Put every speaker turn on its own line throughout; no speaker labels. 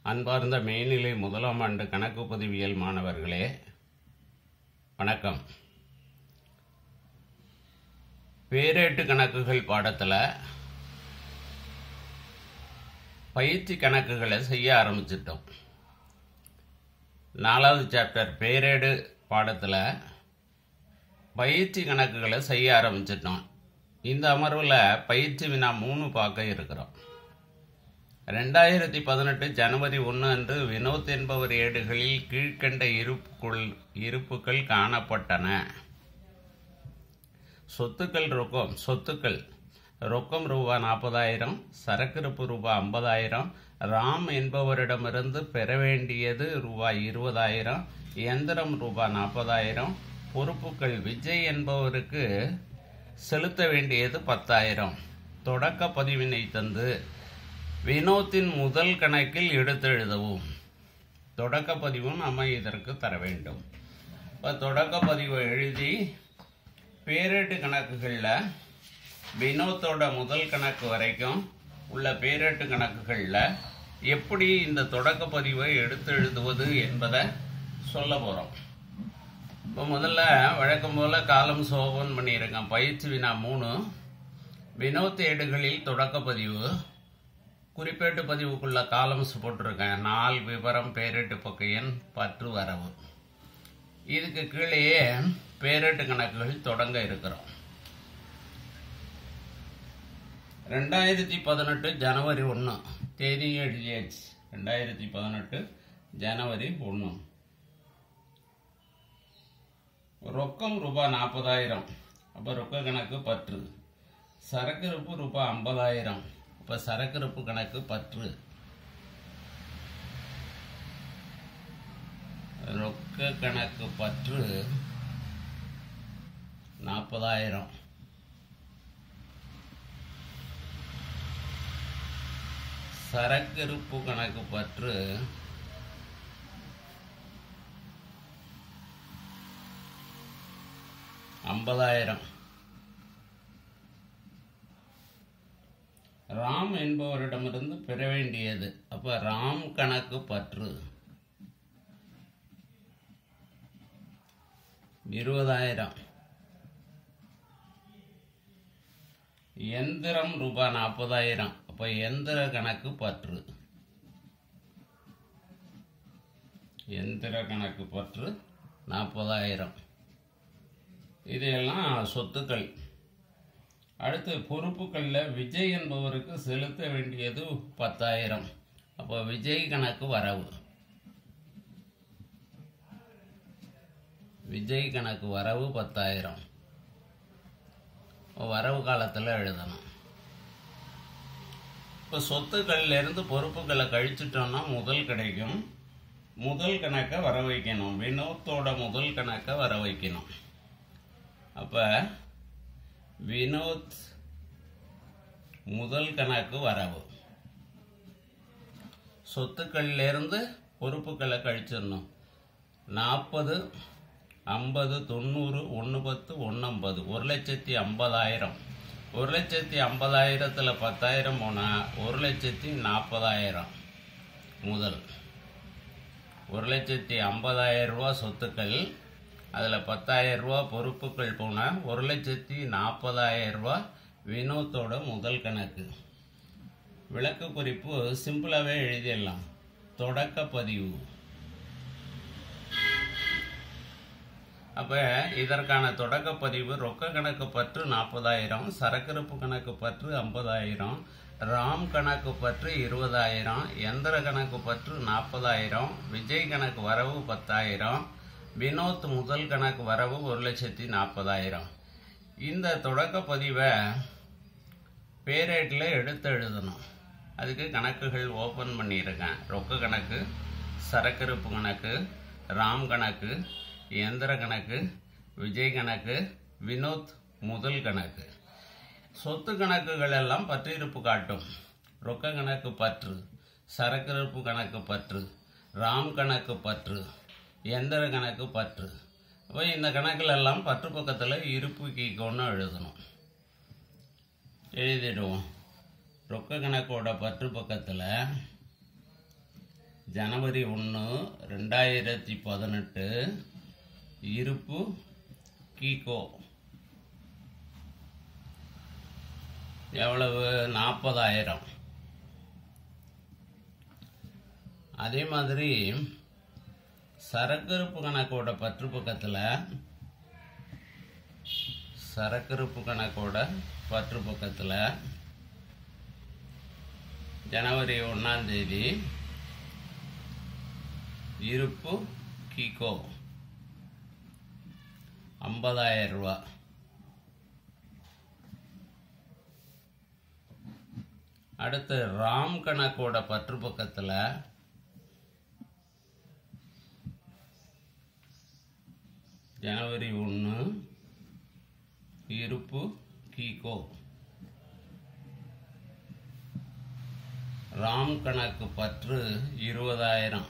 அன்பார்ந்த மேல்நிலை முதலாம் ஆண்டு கணக்கு பதிவியல் மாணவர்களே வணக்கம் பேரேட்டு கணக்குகள் பாடத்தில் பயிற்சி கணக்குகளை செய்ய ஆரம்பிச்சிட்டோம் நாலாவது சாப்டர் பேரேடு பாடத்தில் பயிற்சி கணக்குகளை செய்ய ஆரம்பிச்சிட்டோம் இந்த அமர்வில் பயிற்சி வினா மூணு பார்க்க இருக்கிறோம் ரெண்டாயிரத்தி பதினெட்டு ஜனவரி ஒன்று அன்று வினோத் என்பவர் ஏடுகளில் கீழ்க்கண்ட இருப்புக்குள் இருப்புகள் காணப்பட்டன சொத்துக்கள் ரொக்கம் சொத்துக்கள் ரொக்கம் ரூபா நாற்பதாயிரம் சரக்கிருப்பு ரூபா ஐம்பதாயிரம் ராம் என்பவரிடமிருந்து பெற வேண்டியது ரூபாய் இருபதாயிரம் இயந்திரம் ரூபா நாற்பதாயிரம் பொறுப்புகள் விஜய் என்பவருக்கு செலுத்த வேண்டியது பத்தாயிரம் தொடக்க பதிவினை தந்து வினோத்தின் முதல் கணக்கில் எடுத்தெழுதவும் தொடக்க பதிவும் நம்ம இதற்கு தர வேண்டும் இப்போ தொடக்க பதிவை எழுதி பேரேட்டு கணக்குகளில் வினோத்தோட முதல் கணக்கு வரைக்கும் உள்ள பேரேட்டு கணக்குகளில் எப்படி இந்த தொடக்க பதிவை எடுத்து எழுதுவது என்பதை சொல்ல போகிறோம் இப்போ முதல்ல வழக்கம் போல் காலம் சோபன் பண்ணியிருக்கேன் பயிற்சி வினா மூணு வினோத் ஏடுகளில் தொடக்க பதிவு குறிப்பேட்டு பதிவுக்குள்ள காலம்ஸ் போட்டிருக்கேன் நாள் விவரம் பேரேட்டு பக்க எண் பற்று வரவு இதுக்கு கீழேயே பேரேட்டு கணக்குகள் தொடங்க இருக்கிறோம் ரெண்டாயிரத்தி பதினெட்டு ஜனவரி ஒன்று தேதியும் எழுதியாச்சு ரெண்டாயிரத்தி பதினெட்டு ஜனவரி ஒன்று ரொக்கம் ரூபாய் நாற்பதாயிரம் அப்போ ரொக்க கணக்கு பற்று சரக்கு இருப்பு ரூபாய் ஐம்பதாயிரம் இப்போ சரக்கு இருப்பு கணக்கு பற்று ரொக்க கணக்கு பற்று நாற்பதாயிரம் சரக்கு இருப்பு கணக்கு பற்று ஐம்பதாயிரம் ராம் என்பவரிடமிருந்து பெற வேண்டியது அப்ப ராம் கணக்கு பற்று இருபதாயிரம் எந்திரம் ரூபாய் நாற்பதாயிரம் அப்ப எந்திர கணக்கு பற்று எந்திர கணக்கு பற்று நாற்பதாயிரம் இதையெல்லாம் சொத்துக்கள் அடுத்து பொறுப்புகளில் விஜய் என்பவருக்கு செலுத்த வேண்டியது பத்தாயிரம் அப்போ விஜய் கணக்கு வரவு விஜய் கணக்கு வரவு பத்தாயிரம் வரவு காலத்தில் எழுதணும் இப்போ சொத்துக்கள்ல இருந்து பொறுப்புகளை கழிச்சிட்டோம்னா முதல் கிடைக்கும் முதல் கணக்கை வர வைக்கணும் வினோத்தோட முதல் கணக்கை வர வைக்கணும் அப்போ வினோத் முதல் கணக்கு வரவு சொத்துக்கள்லேருந்து பொறுப்புகளை கழிச்சிடணும் நாற்பது ஐம்பது தொண்ணூறு ஒன்று பத்து ஒன்று ஐம்பது ஒரு லட்சத்தி ஐம்பதாயிரம் ஒரு லட்சத்தி ஐம்பதாயிரத்தில் பத்தாயிரம் போனால் ஒரு லட்சத்தி நாற்பதாயிரம் முதல் ஒரு லட்சத்தி ஐம்பதாயிரம் ரூபா சொத்துக்கள் அதில் பத்தாயிரம் ரூபா பொறுப்புகள் போனால் ஒரு லட்சத்தி நாற்பதாயிரம் ரூபா வினோத்தோட முதல் கணக்கு விளக்கு குறிப்பு சிம்பிளாகவே எழுதிடலாம் தொடக்க பதிவு அப்போ இதற்கான தொடக்க பதிவு ரொக்க கணக்கு பற்று நாற்பதாயிரம் சரக்கிருப்பு கணக்கு பற்று ஐம்பதாயிரம் ராம் கணக்கு பற்று இருபதாயிரம் எந்திர கணக்கு பற்று நாற்பதாயிரம் விஜய் கணக்கு வரவு பத்தாயிரம் வினோத் முதல் கணக்கு வரவு ஒரு லட்சத்தி நாற்பதாயிரம் இந்த தொடக்க பதிவை பேரேட்டில் எடுத்து எழுதணும் அதுக்கு கணக்குகள் ஓப்பன் பண்ணியிருக்கேன் ரொக்க கணக்கு சரக்கிருப்பு கணக்கு ராம் கணக்கு இயந்திர கணக்கு விஜய் கணக்கு வினோத் முதல் கணக்கு சொத்து கணக்குகள் எல்லாம் பற்றிருப்பு காட்டும் ரொக்க கணக்கு பற்று சரக்கிருப்பு கணக்கு பற்று ராம் கணக்கு பற்று எந்திர கணக்கு பற்று அப்போ இந்த கணக்கில் எல்லாம் பற்று பக்கத்தில் இருப்பு கீக்கோன்னு எழுதணும் எழுதிடுவோம் ரொக்க கணக்கோட பற்று பக்கத்தில் ஜனவரி ஒன்று ரெண்டாயிரத்தி பதினெட்டு இருப்பு கீகோ எவ்வளவு நாற்பதாயிரம் அதே மாதிரி சரக்கிருப்பு கணக்கோட பற்று பக்கத்தில் சரக்கிருப்பு கணக்கோட பற்று பக்கத்தில் ஜனவரி ஒன்றாம் தேதி இருப்பு கீகோ ஐம்பதாயிரம் ரூபா அடுத்து ராம் கணக்கோட பற்று பக்கத்தில் ஜனவரி ஒன்று இருப்பு கீகோ ராம் கணக்கு பற்று இருபதாயிரம்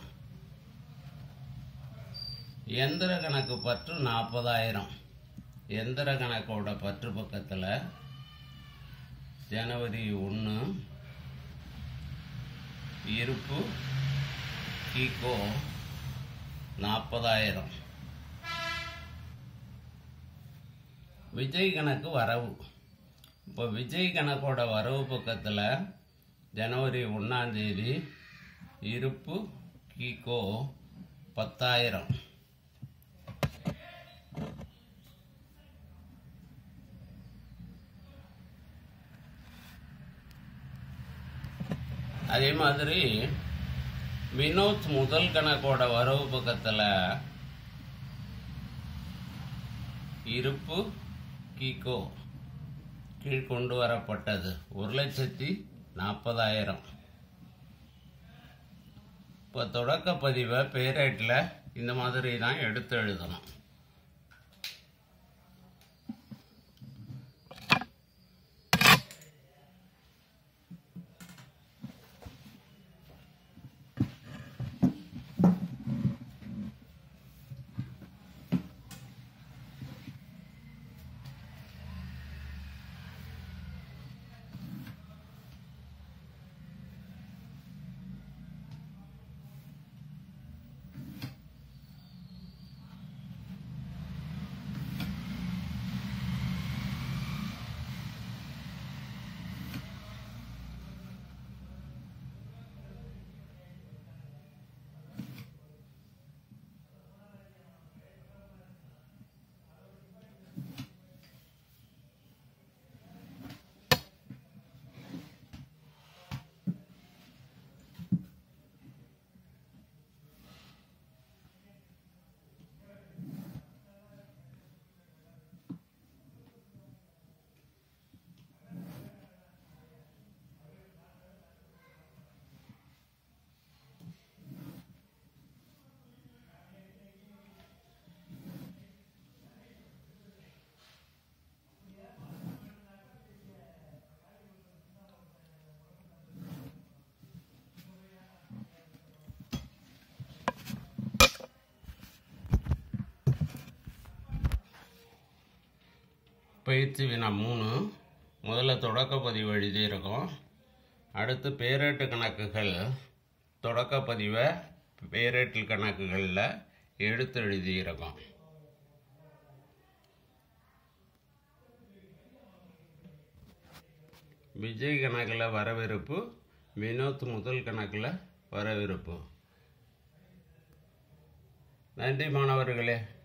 எந்திர கணக்கு பற்று நாற்பதாயிரம் எந்திர கணக்கோட பற்று பக்கத்தில் ஜனவரி ஒன்று இருப்பு கீகோ நாற்பதாயிரம் விஜய் கணக்கு வரவு இப்போ விஜய் கணக்கோட வரவு பக்கத்தில் ஜனவரி ஒன்றாம் தேதி இருப்பு கீகோ பத்தாயிரம் அதே மாதிரி வினோத் முதல் கணக்கோட வரவு பக்கத்தில் இருப்பு கீகோ கீழ் கொண்டு வரப்பட்டது ஒரு லட்சத்தி நாற்பதாயிரம் இப்போ தொடக்க பதிவை பேரேட்டில் இந்த மாதிரி தான் எடுத்து எழுதணும் பயிற்சி வினா மூணு முதல்ல தொடக்க பதிவு எழுதியிருக்கோம் அடுத்து பேரேட்டு கணக்குகள் தொடக்க பதிவை பேரேட்டு கணக்குகளில் எடுத்து எழுதியிருக்கோம் விஜய் கணக்கில் வரவிருப்பு வினோத் முதல் கணக்கில் வரவிருப்பு நன்றி மாணவர்களே